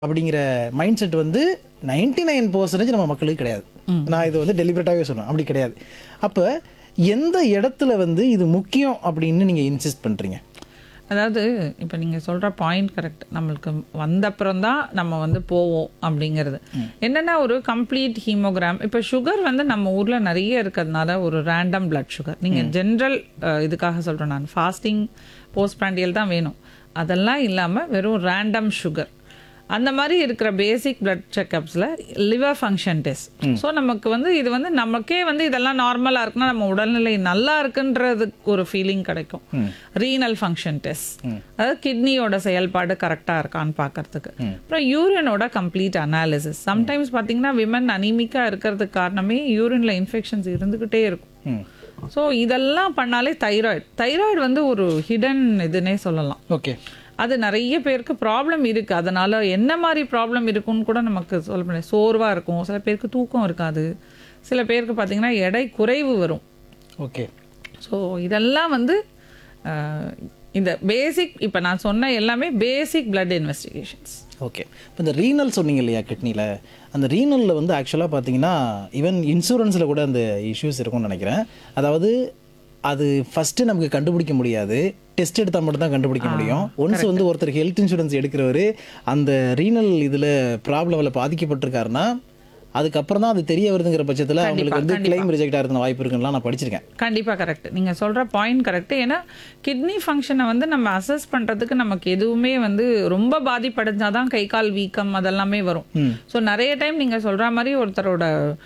அப்படிங்கிற mind set வந்து ninety nine percentage நம்ம மக்களுக்கு கிடையாது நான் இது வந்து டெலிபரேட்டாகவே சொல்றேன் அப்படி கிடையாது அப்போ எந்த இடத்துல வந்து இது முக்கியம் அப்படின்னு நீங்கள் இன்சிஸ்ட் பண்ணுறீங்க அதாவது இப்போ நீங்கள் சொல்கிற பாயிண்ட் கரெக்ட் நம்மளுக்கு வந்தப்புறம் தான் நம்ம வந்து போவோம் அப்படிங்கிறது என்னென்னா ஒரு கம்ப்ளீட் ஹீமோகிராம் இப்போ சுகர் வந்து நம்ம ஊரில் நிறைய இருக்கிறதுனால ஒரு ரேண்டம் பிளட் சுகர் நீங்கள் ஜென்ரல் இதுக்காக சொல்கிறேன் நான் ஃபாஸ்டிங் போஸ்ட் பிராண்டியல் தான் வேணும் அதெல்லாம் இல்லாமல் வெறும் ரேண்டம் சுகர் அந்த மாதிரி இருக்கிற பேசிக் பிளட் செக்கப்ஸில் லிவர் ஃபங்க்ஷன் டெஸ்ட் ஸோ நமக்கு வந்து இது வந்து நமக்கே வந்து இதெல்லாம் நார்மலாக இருக்குன்னா நம்ம உடல்நிலை நல்லா இருக்குன்றதுக்கு ஒரு ஃபீலிங் கிடைக்கும் ரீனல் ஃபங்க்ஷன் டெஸ்ட் அதாவது கிட்னியோட செயல்பாடு கரெக்டாக இருக்கான்னு பார்க்கறதுக்கு அப்புறம் யூரினோட கம்ப்ளீட் அனாலிசிஸ் சம்டைம்ஸ் பார்த்தீங்கன்னா விமன் அனீமிக்காக இருக்கிறதுக்கு காரணமே யூரினில் இன்ஃபெக்ஷன்ஸ் இருந்துக்கிட்டே இருக்கும் ஸோ இதெல்லாம் பண்ணாலே தைராய்டு தைராய்டு வந்து ஒரு ஹிடன் இதுன்னே சொல்லலாம் ஓகே அது நிறைய பேருக்கு ப்ராப்ளம் இருக்கு அதனால என்ன மாதிரி ப்ராப்ளம் இருக்குன்னு கூட நமக்கு சொல்ல முடியாது சோர்வா இருக்கும் சில பேருக்கு தூக்கம் இருக்காது சில பேருக்கு பார்த்தீங்கன்னா எடை குறைவு வரும் ஓகே ஸோ இதெல்லாம் வந்து அஹ், இந்த பேசிக் இப்போ நான் சொன்ன எல்லாமே பேசிக் பிளட் இன்வெஸ்டிகேஷன்ஸ் ஓகே இப்போ இந்த ரீனல் சொன்னீங்க இல்லையா கிட்னியில் அந்த ரீனலில் வந்து ஆக்சுவலாக பார்த்தீங்கன்னா ஈவன் இன்சூரன்ஸில் கூட அந்த இஷ்யூஸ் இருக்கும்னு நினைக்கிறேன் அதாவது அது ஃபஸ்ட்டு நமக்கு கண்டுபிடிக்க முடியாது டெஸ்ட் எடுத்தால் மட்டும் தான் கண்டுபிடிக்க முடியும் ஒன்ஸ் வந்து ஒருத்தர் ஹெல்த் இன்சூரன்ஸ் எடுக்கிறவர் அந்த ரீனல் இதில் ப்ராப்ளமில் பாதிக்கப்பட்டிருக்காருன்னா அதுக்கப்புறம் தான் அது தெரிய வருதுங்கிற பட்சத்தில் அவங்களுக்கு வந்து கிளைம் ரிஜெக்ட் ஆகிறதுன வாய்ப்பு இருக்குன்னுலாம் நான் படிச்சிருக்கேன் கண்டிப்பாக கரெக்ட் நீங்கள் சொல்கிற பாயிண்ட் கரெக்ட் ஏன்னா கிட்னி ஃபங்க்ஷனை வந்து நம்ம அசஸ் பண்ணுறதுக்கு நமக்கு எதுவுமே வந்து ரொம்ப பாதிப்படைஞ்சாதான் தான் கை கால் வீக்கம் அதெல்லாமே வரும் ஸோ நிறைய டைம் நீங்கள் சொல்கிற மாதிரி ஒருத்தரோட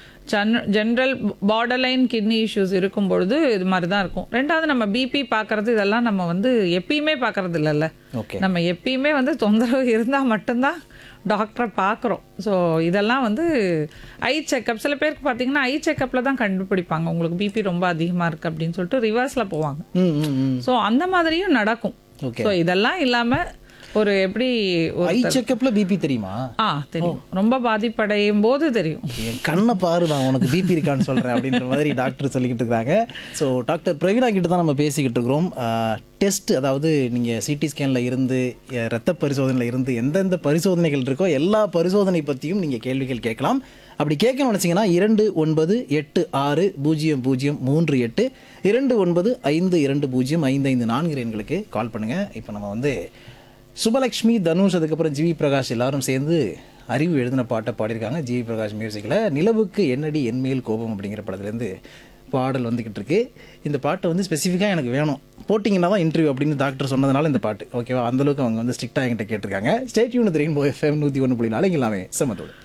ஜென்ரல் பார்டர்லைன் கிட்னி இஷ்யூஸ் இருக்கும் பொழுது இது மாதிரி தான் இருக்கும் ரெண்டாவது நம்ம பிபி பார்க்கறது இதெல்லாம் நம்ம வந்து எப்பயுமே பார்க்கறது இல்லைல்ல ஓகே நம்ம எப்பயுமே வந்து தொந்தரவு இருந்தால் மட்டும்தான் டாக்டரை பார்க்குறோம் ஸோ இதெல்லாம் வந்து ஐ செக்கப் சில பேருக்கு பார்த்தீங்கன்னா ஐ செக்கப்பில் தான் கண்டுபிடிப்பாங்க உங்களுக்கு பிபி ரொம்ப அதிகமாக இருக்குது அப்படின்னு சொல்லிட்டு ரிவர்ஸில் போவாங்க ம் ம் ம் ஸோ அந்த மாதிரியும் நடக்கும் ஓகே ஸோ இதெல்லாம் இல்லாமல் ஒரு எப்படி ஒரு ஐ செக்கப்பில் பிபி தெரியுமா ஆ தெரியும் ரொம்ப பாதிப்படையும் போது தெரியும் என் கண்ணை பாரு நான் உனக்கு பிபி இருக்கான்னு சொல்கிறேன் அப்படின்ற மாதிரி டாக்டர் சொல்லிக்கிட்டு இருக்காங்க ஸோ டாக்டர் பிரவீனா கிட்ட தான் நம்ம பேசிக்கிட்டு இருக்கிறோம் டெஸ்ட் அதாவது நீங்கள் சிடி ஸ்கேனில் இருந்து அஹ், ரத்த பரிசோதனையில் இருந்து எந்தெந்த பரிசோதனைகள் இருக்கோ எல்லா பரிசோதனை பற்றியும் நீங்கள் கேள்விகள் கேட்கலாம் அப்படி கேட்கணும்னு நினச்சிங்கன்னா இரண்டு ஒன்பது எட்டு ஆறு பூஜ்ஜியம் பூஜ்ஜியம் மூன்று எட்டு இரண்டு ஒன்பது ஐந்து இரண்டு பூஜ்ஜியம் ஐந்து ஐந்து நான்கு எண்களுக்கு கால் பண்ணுங்கள் இப்போ நம்ம வந்து சுபலக்ஷ்மி தனுஷ் அதுக்கப்புறம் ஜிவி பிரகாஷ் எல்லாரும் சேர்ந்து அறிவு எழுதின பாட்டை பாடியிருக்காங்க ஜிவி பிரகாஷ் மியூசிக்கில் நிலவுக்கு என்னடி என்மேல் கோபம் அப்படிங்கிற படத்துலேருந்து பாடல் வந்துக்கிட்டு இருக்கு இந்த பாட்டை வந்து ஸ்பெசிஃபிக்காக எனக்கு வேணும் போட்டிங்கன்னா தான் இன்டர்வியூ அப்படின்னு டாக்டர் சொன்னதுனால இந்த பாட்டு ஓகேவா அந்தளவுக்கு அவங்க வந்து ஸ்ட்ரிக்டாக என்கிட்ட கேட்டிருக்காங்க ஸ்டேட் யூனிட் ரெயின்போ எஃப்எம் நூற்றி ஒன்று புள்ளி நாளைக்கு எல்லாமே செம்மத்தோடு